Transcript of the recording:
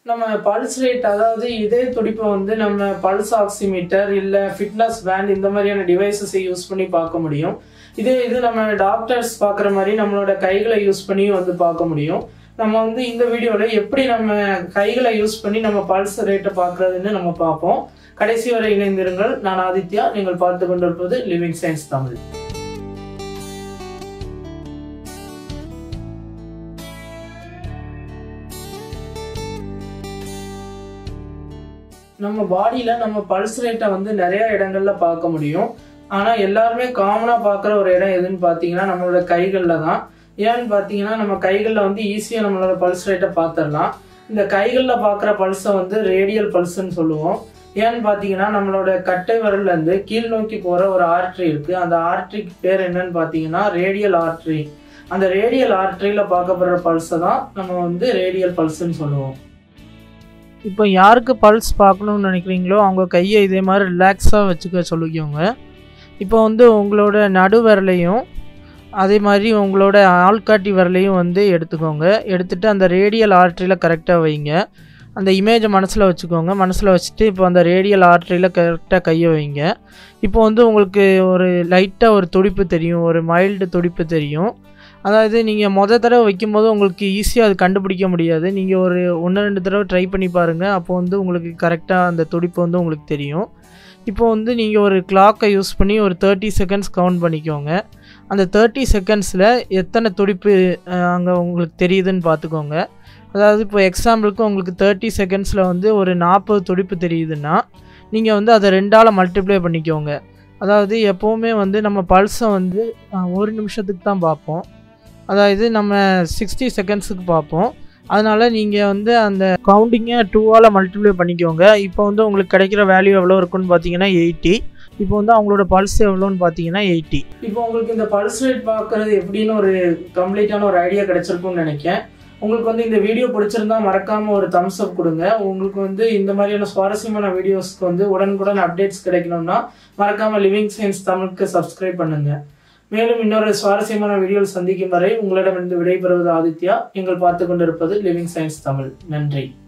நம்ம pulse rate அதாவது இதே துடிப்பை வந்து நம்ம பல்ஸ் ஆக்சிமீட்டர் இல்லை ஃபிட்னஸ் பேண்ட் இந்த மாதிரியான டிவைசஸை யூஸ் பண்ணி பார்க்க முடியும் இதே இது நம்ம டாக்டர்ஸ் பார்க்குற மாதிரி நம்மளோட கைகளை யூஸ் பண்ணி வந்து பார்க்க முடியும் நம்ம வந்து இந்த வீடியோவில் எப்படி நம்ம கைகளை யூஸ் பண்ணி நம்ம பல்ஸ் ரேட்டை பார்க்குறதுன்னு நம்ம பார்ப்போம் கடைசி வரை இணைந்திருங்கள் நான் ஆதித்யா நீங்கள் பார்த்து கொண்டிருப்பது லிவிங் சயின்ஸ் தமிழ் நம்ம பாடியில் நம்ம பல்ஸ் ரேட்டை வந்து நிறைய இடங்கள்ல பார்க்க முடியும் ஆனால் எல்லாருமே காமனாக பார்க்குற ஒரு இடம் எதுன்னு பார்த்தீங்கன்னா நம்மளோட கைகளில் தான் ஏன்னு பார்த்தீங்கன்னா நம்ம கைகளில் வந்து ஈஸியாக நம்மளோட பல்ஸ் ரேட்டை பார்த்துடலாம் இந்த கைகளில் பார்க்குற பல்ஸை வந்து ரேடியல் பல்ஸ்ன்னு சொல்லுவோம் ஏன்னு பார்த்தீங்கன்னா நம்மளோட கட்டை விரல்லேருந்து கீழ் நோக்கி போகிற ஒரு ஆர்ட்ரி இருக்குது அந்த ஆர்ட்ரிக்கு பேர் என்னன்னு பார்த்தீங்கன்னா ரேடியல் ஆர்ட்ரி அந்த ரேடியல் ஆர்ட்ரியில் பார்க்கப்படுற பல்ஸை தான் நம்ம வந்து ரேடியல் பல்ஸ்ன்னு சொல்லுவோம் இப்போ யாருக்கு பல்ஸ் பார்க்கணும்னு நினைக்கிறீங்களோ அவங்க கையை இதே மாதிரி ரிலாக்ஸாக வச்சுக்க சொல்லிக்கோங்க இப்போ வந்து உங்களோட நடு விரலையும் அதே மாதிரி உங்களோட ஆள்காட்டி விரலையும் வந்து எடுத்துக்கோங்க எடுத்துகிட்டு அந்த ரேடியல் ஆர்ட்ரியில் கரெக்டாக வைங்க அந்த இமேஜை மனசில் வச்சுக்கோங்க மனசில் வச்சுட்டு இப்போ அந்த ரேடியல் ஆர்ட்ரியில் கரெக்டாக கையை வைங்க இப்போ வந்து உங்களுக்கு ஒரு லைட்டாக ஒரு துடிப்பு தெரியும் ஒரு மைல்டு துடிப்பு தெரியும் அதாவது நீங்கள் மொதல் தடவை வைக்கும்போது உங்களுக்கு ஈஸியாக அது கண்டுபிடிக்க முடியாது நீங்கள் ஒரு ஒன்று ரெண்டு தடவை ட்ரை பண்ணி பாருங்கள் அப்போ வந்து உங்களுக்கு கரெக்டாக அந்த துடிப்பு வந்து உங்களுக்கு தெரியும் இப்போ வந்து நீங்கள் ஒரு கிளாக்கை யூஸ் பண்ணி ஒரு தேர்ட்டி செகண்ட்ஸ் கவுண்ட் பண்ணிக்கோங்க அந்த தேர்ட்டி செகண்ட்ஸில் எத்தனை துடிப்பு அங்கே உங்களுக்கு தெரியுதுன்னு பார்த்துக்கோங்க அதாவது இப்போ எக்ஸாம்பிளுக்கு உங்களுக்கு தேர்ட்டி செகண்ட்ஸில் வந்து ஒரு நாற்பது துடிப்பு தெரியுதுன்னா நீங்கள் வந்து அதை ரெண்டால் மல்டிப்ளை பண்ணிக்கோங்க அதாவது எப்போவுமே வந்து நம்ம பல்ஸை வந்து ஒரு நிமிஷத்துக்கு தான் பார்ப்போம் அதாவது நம்ம சிக்ஸ்டி செகண்ட்ஸுக்கு பார்ப்போம் அதனால் நீங்கள் வந்து அந்த கவுண்டிங்கை டூவால் மல்டிப்ளை பண்ணிக்கோங்க இப்போ வந்து உங்களுக்கு கிடைக்கிற வேல்யூ எவ்வளோ இருக்குன்னு பார்த்தீங்கன்னா எயிட்டி இப்போ வந்து அவங்களோட பல்ஸ் எவ்வளோன்னு பார்த்தீங்கன்னா எயிட்டி இப்போ உங்களுக்கு இந்த பல்ஸ் ரேட் பார்க்குறது எப்படின்னு ஒரு கம்ப்ளீட்டான ஒரு ஐடியா கிடைச்சிருக்கும்னு நினைக்கிறேன் உங்களுக்கு வந்து இந்த வீடியோ பிடிச்சிருந்தா மறக்காம ஒரு தம்ஸ் அப் கொடுங்க உங்களுக்கு வந்து இந்த மாதிரியான சுவாரஸ்யமான வீடியோஸ்க்கு வந்து உடனுக்குடன் அப்டேட்ஸ் கிடைக்கணும்னா மறக்காம லிவிங் சயின்ஸ் தமிழுக்கு சப்ஸ்கிரைப் பண்ணுங்க மேலும் இன்னொரு சுவாரஸ்யமான வீடியோவில் சந்திக்கும் வரை உங்களிடமிருந்து விடைபெறுவது ஆதித்யா நீங்கள் பார்த்து கொண்டிருப்பது லிவிங் சயின்ஸ் தமிழ் நன்றி